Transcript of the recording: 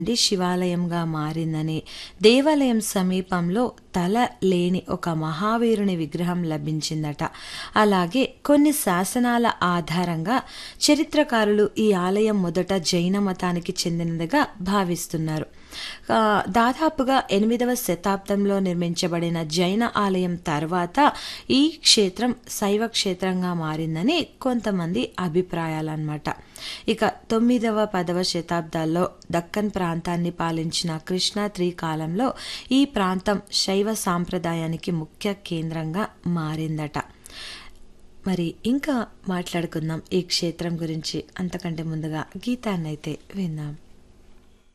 నుండి శివాలయంగా మారిందని దేవాలయం సమీపంలో తల లేని ఒక మహావీరుని విగ్రహం లభించిందట అలాగే కొన్ని శాసనాల ఆధారంగా చరిత్రకారులు ఈ ఆలయం మొదట జైన మతానికి చెందినదిగా భావిస్తున్నారు ఆ, దాదాపుగా ఎనిమిదవ శతాబ్దంలో నిర్మించబడిన జైన ఆలయం తర్వాత ఈ క్షేత్రం శైవ క్షేత్రంగా మారిందని కొంతమంది అభిప్రాయాలన్నమాట ఇక తొమ్మిదవ పదవ శతాబ్దాల్లో దక్కన్ ప్రాంతాన్ని పాలించిన కృష్ణా త్రీ కాలంలో ఈ ప్రాంతం శైవ సాంప్రదాయానికి ముఖ్య కేంద్రంగా మారిందట మరి ఇంకా మాట్లాడుకుందాం ఈ క్షేత్రం గురించి అంతకంటే ముందుగా గీతాన్నైతే విందాం